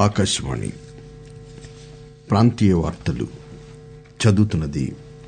ఆకాశవాణి ప్రాంతీయ వార్తలు చదువుతున్నది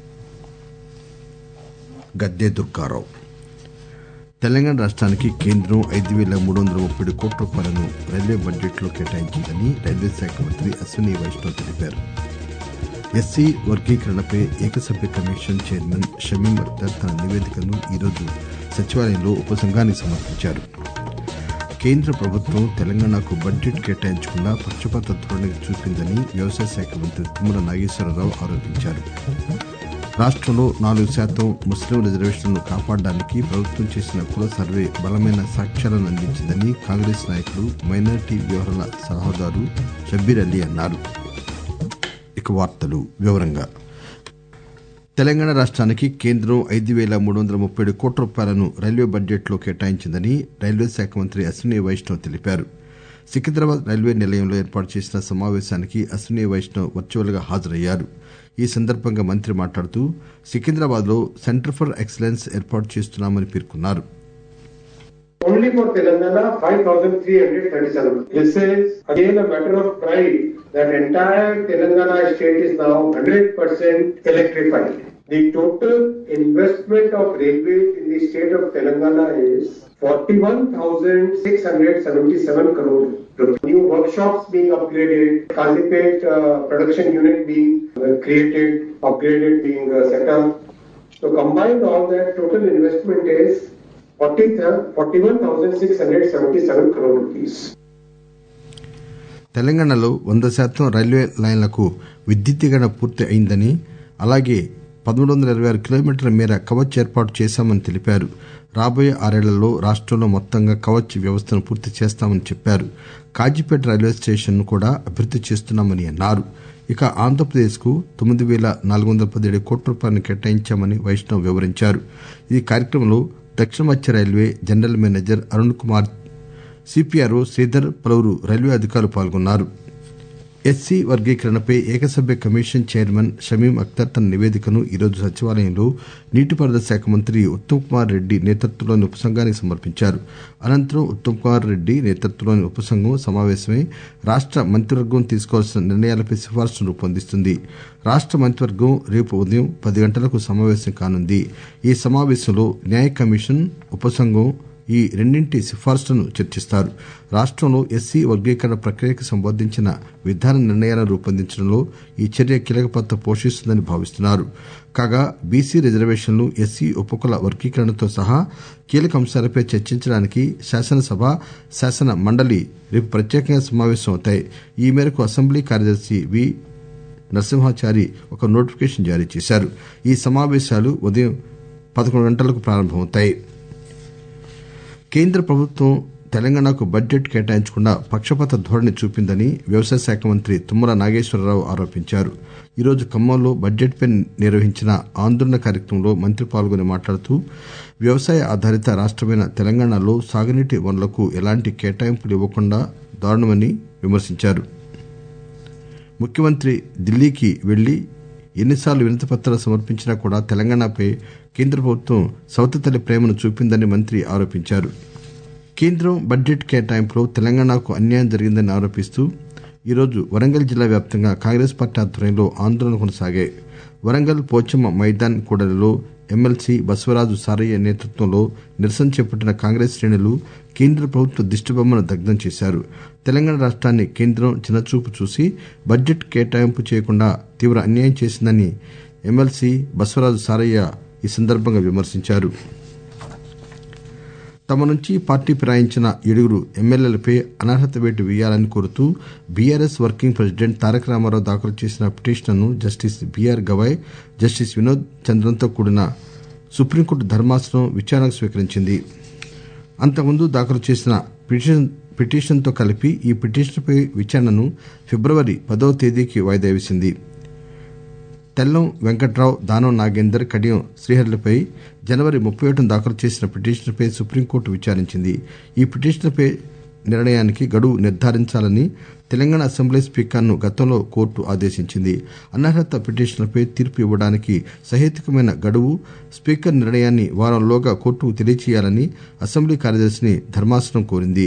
గద్దె దుర్గారావు తెలంగాణ రాష్ట్రానికి కేంద్రం ఐదు పేల మూడు వందల ముప్పై కోట్ల రూపాయలను రైల్వే బడ్జెట్లో కేటాయించిందని రైల్వే శాఖ మంత్రి అశ్విని వైష్ణవ్ తెలిపారు ఎస్సీ వర్గీకరణపై ఏకసభ్య కమిషన్ చైర్మన్ షమీం అఖ్తర్ తన నివేదికను ఈరోజు సచివాలయంలో ఉపసంఘానికి సమర్పించారు కేంద్ర ప్రభుత్వం తెలంగాణకు బడ్జెట్ కేటాయించకుండా పక్షపాత ధోరణి చూపిందని వ్యవసాయ శాఖ మంత్రి తుమ్మల నాగేశ్వరరావు ఆరోపించారు రాష్టంలో నాలుగు శాతం ముస్లిం రిజర్వేషన్లను కాపాడడానికి ప్రభుత్వం చేసిన కుల సర్వే బలమైన సాక్ష్యాలను అందించిందని కాంగ్రెస్ నాయకుడు మైనార్టీ వ్యవహారాల సలహాదారు షబ్బీర్ అలీ అన్నారు ఇక వార్తలు వివరంగా తెలంగాణ రాష్ట్రానికి కేంద్రం ఐదు పేల మూడు వందల ముప్పై ఏడు కోట్ల రూపాయలను రైల్వే బడ్జెట్లో కేటాయించిందని రైల్వే శాఖ మంత్రి అశ్విని వైష్ణవ్ తెలిపారు సికింద్రాబాద్ రైల్వే నిలయంలో ఏర్పాటు చేసిన సమావేశానికి అశ్విని వైష్ణవ్ వర్చువల్ గా హాజరయ్యారు ఈ సందర్భంగా మంత్రి మాట్లాడుతూ సికింద్రాబాద్ లో సెంటర్ ఫర్ ఎక్సలెన్స్ ఏర్పాటు చేస్తున్నామని పేర్కొన్నారు Only for Telangana, 5,337. This is again a matter of pride that entire Telangana state is now 100% electrified. The total investment of railways in the state of Telangana is 41,677 crore. The new workshops being upgraded, Kazipet uh, production unit being uh, created, upgraded, being uh, set up. So combined all that total investment is 41,677 crore rupees. తెలంగాణలో వంద శాతం railway లైన్లకు విద్యుద్దీకరణ పూర్తి అయిందని అలాగే పదమూడు వందల ఇరవై ఆరు కిలోమీటర్ల మేర కవచ్ ఏర్పాటు చేశామని తెలిపారు రాబోయే ఆరేళ్లలో రాష్టంలో మొత్తంగా కవచ్ వ్యవస్థను పూర్తి చేస్తామని చెప్పారు కాజీపేట రైల్వే స్టేషన్ ను కూడా అభివృద్ది చేస్తున్నామని అన్నారు ఇక ఆంధ్రప్రదేశ్ కు తొమ్మిది పేల నాలుగు వందల పదిహేడు కోట్ల రూపాయలను కేటాయించామని వైష్ణవ్ వివరించారు ఈ కార్యక్రమంలో దక్షిణ మధ్య railway general manager Arun Kumar CPRO Sridhar పలువురు రైల్వే అధికారులు పాల్గొన్నారు ఎస్సీ వర్గీకరణపై ఏకసభ్య కమిషన్ చైర్మన్ షమీం అఖ్తర్ తన నివేదికను ఈరోజు సచివాలయంలో నీటిపారుదల శాఖ మంత్రి ఉత్తమ్ కుమార్ రెడ్డి నేతృత్వంలోని ఉపసంఘానికి సమర్పించారు అనంతరం ఉత్తమ్ కుమార్ రెడ్డి నేతృత్వంలోని ఉపసంఘం సమావేశమై రాష్ట మంత్రివర్గం తీసుకోవాల్సిన నిర్ణయాలపై సిఫార్సును రూపొందిస్తుంది రాష్ట మంత్రివర్గం రేపు ఉదయం పది గంటలకు సమావేశం కానుంది ఈ సమావేశంలో న్యాయ కమిషన్ ఉపసంఘం ఈ రెండింటి సిఫార్సులను చర్చిస్తారు రాష్టంలో ఎస్సీ వర్గీకరణ ప్రక్రియకు సంబంధించిన విధాన నిర్ణయాలను రూపొందించడంలో ఈ చర్య కీలక పాత్ర పోషిస్తుందని భావిస్తున్నారు కాగా బీసీ రిజర్వేషన్లు ఎస్సీ ఉపకుల వర్గీకరణతో సహా కీలక అంశాలపై చర్చించడానికి శాసనసభ శాసన మండలి రేపు ప్రత్యేకంగా సమావేశం అవుతాయి ఈ మేరకు అసెంబ్లీ కార్యదర్శి వి నరసింహాచారి ఒక నోటిఫికేషన్ జారీ చేశారు ఈ సమావేశాలు ఉదయం పదకొండు గంటలకు ప్రారంభమవుతాయి కేంద్ర ప్రభుత్వం తెలంగాణకు బడ్జెట్ కేటాయించకుండా పక్షపాత ధోరణి చూపిందని వ్యవసాయ శాఖ మంత్రి తుమ్మల నాగేశ్వరరావు ఆరోపించారు ఈరోజు ఖమ్మంలో బడ్జెట్పై నిర్వహించిన ఆందోళన కార్యక్రమంలో మంత్రి పాల్గొని మాట్లాడుతూ వ్యవసాయ ఆధారిత రాష్టమైన తెలంగాణలో సాగునీటి వనరులకు ఎలాంటి కేటాయింపులు ఇవ్వకుండా దారుణమని విమర్శించారు ముఖ్యమంత్రి ఢిల్లీకి వెళ్లి ఎన్నిసార్లు వినతి పత్రాలు సమర్పించినా కూడా తెలంగాణపై కేంద్ర ప్రభుత్వం సవతితల్లి ప్రేమను చూపిందని మంత్రి ఆరోపించారు కేంద్రం బడ్జెట్ కేటాయింపులో తెలంగాణకు అన్యాయం జరిగిందని ఆరోపిస్తూ ఈరోజు వరంగల్ జిల్లా వ్యాప్తంగా కాంగ్రెస్ పార్టీ ఆధ్వర్యంలో ఆందోళన కొనసాగాయి వరంగల్ పోచమ్మ మైదాన్ కూడలిలో ఎమ్మెల్సీ బసవరాజు సారయ్య నేతృత్వంలో నిరసన చేపట్టిన కాంగ్రెస్ శ్రేణులు కేంద్ర ప్రభుత్వ దిష్టిబొమ్మను దగ్ధం చేశారు తెలంగాణ రాష్ట్రాన్ని కేంద్రం చిన్నచూపు చూసి బడ్జెట్ కేటాయింపు చేయకుండా తీవ్ర అన్యాయం చేసిందని ఎమ్మెల్సీ బసవరాజు సారయ్య ఈ సందర్భంగా విమర్శించారు తమ నుంచి పార్టీ ఫిరాయించిన ఏడుగురు ఎమ్మెల్యేలపై అనర్హత వేటు వేయాలని కోరుతూ బీఆర్ఎస్ వర్కింగ్ ప్రెసిడెంట్ తారక రామారావు దాఖలు చేసిన పిటిషన్ను justice BR Gavai justice Vinod చంద్రన్తో కూడిన సుప్రీంకోర్టు ధర్మాసనం విచారణకు స్వీకరించింది అంతకుముందు దాఖలు చేసిన పిటిషన్ పిటిషన్తో కలిపి ఈ పిటిషన్పై విచారణను ఫిబ్రవరి పదవ తేదీకి వాయిదా వేసింది తెల్లం వెంకట్రావు దానం నాగేందర్ కడియం శ్రీహరులపై జనవరి ముప్పై ఒకటిన దాఖలు చేసిన పిటిషన్పై సుప్రీంకోర్టు విచారించింది ఈ పిటిషన్పై నిర్ణయానికి గడువు నిర్ధారించాలని తెలంగాణ అసెంబ్లీ స్పీకర్ను గతంలో కోర్టు ఆదేశించింది అనర్హత పిటిషన్లపై తీర్పు ఇవ్వడానికి సహేతుకమైన గడువు స్పీకర్ నిర్ణయాన్ని వారంలోగా కోర్టుకు తెలియచేయాలని అసెంబ్లీ కార్యదర్శిని ధర్మాసనం కోరింది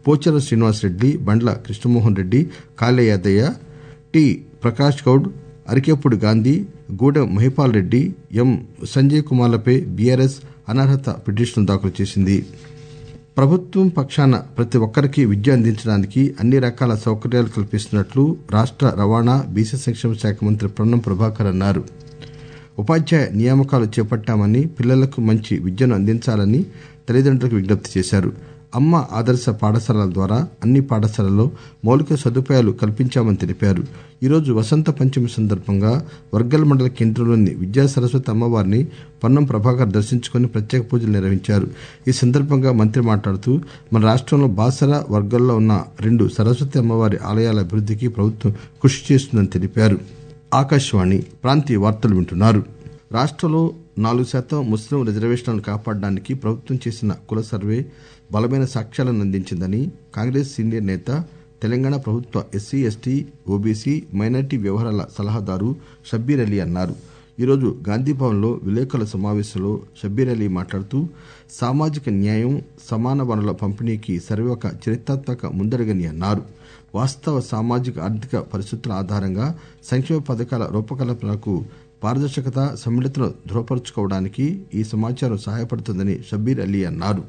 పోచారం శ్రీనివాసరెడ్డి బండ్ల కృష్ణమోహన్ రెడ్డి కాళే యాదయ్య టి ప్రకాష్ గౌడ్ అరికేపూడి గాంధీ గూడెం మహిపాల్ రెడ్డి ఎం సంజయ్ కుమార్లపై బీఆర్ఎస్ అనర్హత పిటిషన్ దాఖలు చేసింది ప్రభుత్వం పక్షాన ప్రతి ఒక్కరికి విద్య అందించడానికి అన్ని రకాల సౌకర్యాలు కల్పిస్తున్నట్లు రాష్ట రవాణా బీసీ సంక్షేమ శాఖ మంత్రి పొన్నం ప్రభాకర్ అన్నారు ఉపాధ్యాయ నియామకాలు చేపట్టామని పిల్లలకు మంచి విద్యను అందించాలని తల్లిదండ్రులకు విజ్ఞప్తి చేశారు అమ్మ ఆదర్శ పాఠశాలల ద్వారా అన్ని పాఠశాలల్లో మౌలిక సదుపాయాలు కల్పించామని తెలిపారు ఈరోజు వసంత పంచమి సందర్భంగా వర్గల్ మండల కేంద్రంలోని విద్యా సరస్వతి అమ్మవారిని పొన్నం ప్రభాకర్ దర్శించుకుని ప్రత్యేక పూజలు నిర్వహించారు ఈ సందర్భంగా మంత్రి మాట్లాడుతూ మన రాష్టంలో బాసర వర్గంలో ఉన్న రెండు సరస్వతి అమ్మవారి ఆలయాల అభివృద్ధికి ప్రభుత్వం కృషి చేస్తుందని తెలిపారు ఆకాశవాణి ప్రాంతీయ వార్తలు వింటున్నారు రాష్టంలో నాలుగు శాతం ముస్లిం రిజర్వేషన్లను కాపాడడానికి ప్రభుత్వం చేసిన కుల సర్వే బలమైన సాక్ష్యాలను అందించిందని కాంగ్రెస్ సీనియర్ నేత తెలంగాణ ప్రభుత్వ ఎస్సీ ఎస్టీ ఓబీసీ మైనార్టీ వ్యవహారాల సలహాదారు షబ్బీర్ అలీ అన్నారు ఈరోజు గాంధీభవన్లో విలేకరుల సమావేశంలో షబ్బీర్ అలీ మాట్లాడుతూ సామాజిక న్యాయం సమాన వనరుల పంపిణీకి సర్వే ఒక చరిత్రాత్మక ముందడుగని అన్నారు వాస్తవ సామాజిక ఆర్థిక పరిస్థితుల ఆధారంగా సంక్షేమ పథకాల రూపకల్పనకు పారదర్శకత సమ్మిళతను దృఢపరచుకోవడానికి ఈ సమాచారం సహాయపడుతుందని షబ్బీర్ అలీ అన్నారు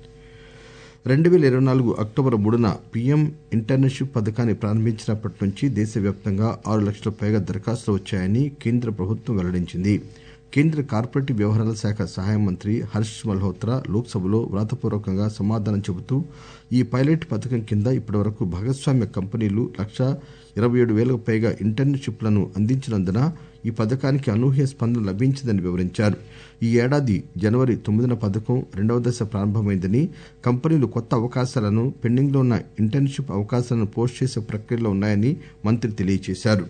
రెండు పేల ఇరవై నాలుగు అక్టోబర్ మూడున పీఎం ఇంటర్న్షిప్ పథకాన్ని ప్రారంభించినప్పటి నుంచి దేశవ్యాప్తంగా ఆరు లక్షల పైగా దరఖాస్తులు వచ్చాయని కేంద్ర ప్రభుత్వం వెల్లడించింది కేంద్ర కార్పొరేట్ వ్యవహారాల శాఖ సహాయ మంత్రి హర్ష్ మల్హోత్రా లోక్సభలో వ్రాతపూర్వకంగా సమాధానం చెబుతూ ఈ పైలట్ పథకం కింద ఇప్పటివరకు భాగస్వామ్య కంపెనీలు లక్షా ఇరవై ఏడు వేలకు పైగా ఇంటర్న్షిప్లను అందించినందున ఈ పథకానికి అనూహ్య స్పందన లభించిందని వివరించారు ఈ ఏడాది జనవరి తొమ్మిదిన పథకం రెండవ దశ ప్రారంభమైందని కంపెనీలు కొత్త అవకాశాలను పెండింగ్లో ఉన్న ఇంటర్న్షిప్ అవకాశాలను పోస్ట్ చేసే ప్రక్రియలో ఉన్నాయని మంత్రి తెలియజేశారు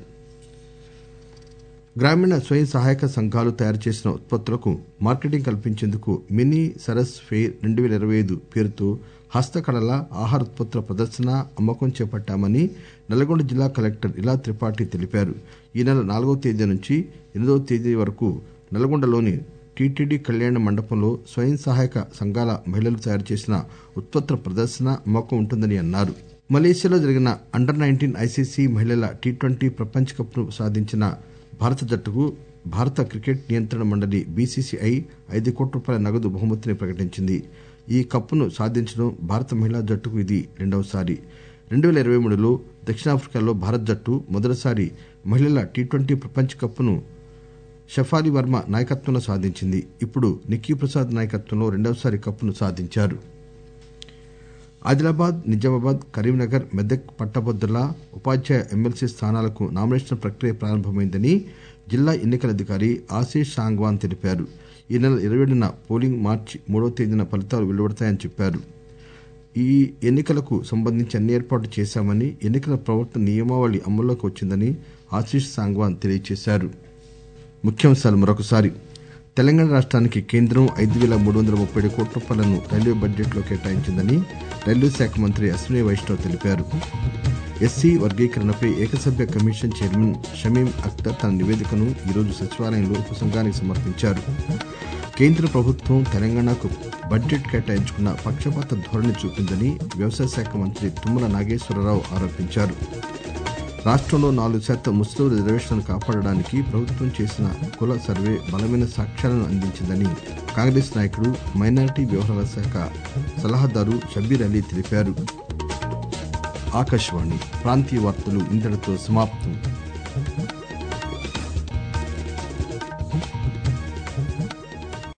గ్రామీణ స్వయం సహాయక సంఘాలు తయారు చేసిన ఉత్పత్తులకు మార్కెటింగ్ కల్పించేందుకు మినీ సరస్ ఫెయిర్ రెండు పేల ఇరవై ఐదు పేరుతో హస్తకళల ఆహార ఉత్పత్తుల ప్రదర్శన అమ్మకం చేపట్టామని నల్గొండ జిల్లా కలెక్టర్ ఇలా త్రిపాఠి తెలిపారు ఈ నెల నాలుగవ తేదీ నుంచి ఎనిమిదవ తేదీ వరకు నల్గొండలోని టీటీడీ కళ్యాణ మండపంలో స్వయం సహాయక సంఘాల మహిళలు తయారు చేసిన ఉత్పత్తుల ప్రదర్శన అమ్మకం ఉంటుందని అన్నారు మలేషియాలో జరిగిన అండర్ నైన్టీన్ ఐసీసీ మహిళల టీ ట్వంటీ ప్రపంచ కప్ ను సాధించిన భారత జట్టుకు భారత క్రికెట్ నియంత్రణ మండలి బీసీసీఐ ఐదు కోట్ల రూపాయల నగదు బహుమతిని ప్రకటించింది ఈ కప్పును సాధించడం భారత మహిళా జట్టుకు ఇది రెండవసారి రెండు పేల ఇరవై మూడులో దక్షిణాఫ్రికాలో భారత జట్టు మొదటిసారి మహిళల టీ ట్వంటీ ప్రపంచ కప్ను షఫాలి వర్మ నాయకత్వంలో సాధించింది ఇప్పుడు నిక్కీ ప్రసాద్ నాయకత్వంలో రెండవసారి కప్పును సాధించారు ఆదిలాబాద్ నిజామాబాద్ కరీంనగర్ మెదక్ పట్టభద్రుల ఉపాధ్యాయ ఎమ్మెల్సీ స్థానాలకు నామినేషన్ ప్రక్రియ ప్రారంభమైందని జిల్లా ఎన్నికల అధికారి ఆశీష్ సాంగ్వాన్ తెలిపారు ఈ నెల ఇరవై ఏడున పోలింగ్ మార్చి మూడవ తేదీన ఫలితాలు వెలువడతాయని చెప్పారు ఈ ఎన్నికలకు సంబంధించి అన్ని ఏర్పాట్లు చేశామని ఎన్నికల ప్రవర్తన నియమావళి అమల్లోకి వచ్చిందని ఆశీష్ సాంగ్వాన్ తెలియజేశారు ముఖ్యాంశాలు మరొకసారి తెలంగాణ రాష్ట్రానికి కేంద్రం ఐదు వేల మూడు వందల ముప్పై ఏడు కోట్ల రూపాయలను రైల్వే బడ్జెట్లో కేటాయించిందని రైల్వే శాఖ మంత్రి అశ్విని వైష్ణవ్ తెలిపారు ఎస్సీ వర్గీకరణపై ఏకసభ్య కమిషన్ చైర్మన్ షమీం అఖ్తర్ తన నివేదికను ఈరోజు సచివాలయంలో ఉపసంఘానికి సమర్పించారు కేంద్ర ప్రభుత్వం తెలంగాణకు బడ్జెట్ కేటాయించుకున్న పక్షపాత ధోరణి చూపిందని వ్యవసాయ శాఖ మంత్రి తుమ్మల నాగేశ్వరరావు ఆరోపించారు రాష్ట్రంలో నాలుగు శాతం ముస్లిం రిజర్వేషన్లను కాపాడడానికి ప్రభుత్వం చేసిన కుల సర్వే బలమైన సాక్ష్యాలను అందించిందని కాంగ్రెస్ నాయకుడు మైనారిటీ వ్యవహారాల శాఖ సలహాదారు షబ్బీర్ అలీ తెలిపారు ఆకాశవాణి ప్రాంతీయ వార్తలు ఇంతటితో సమాప్తం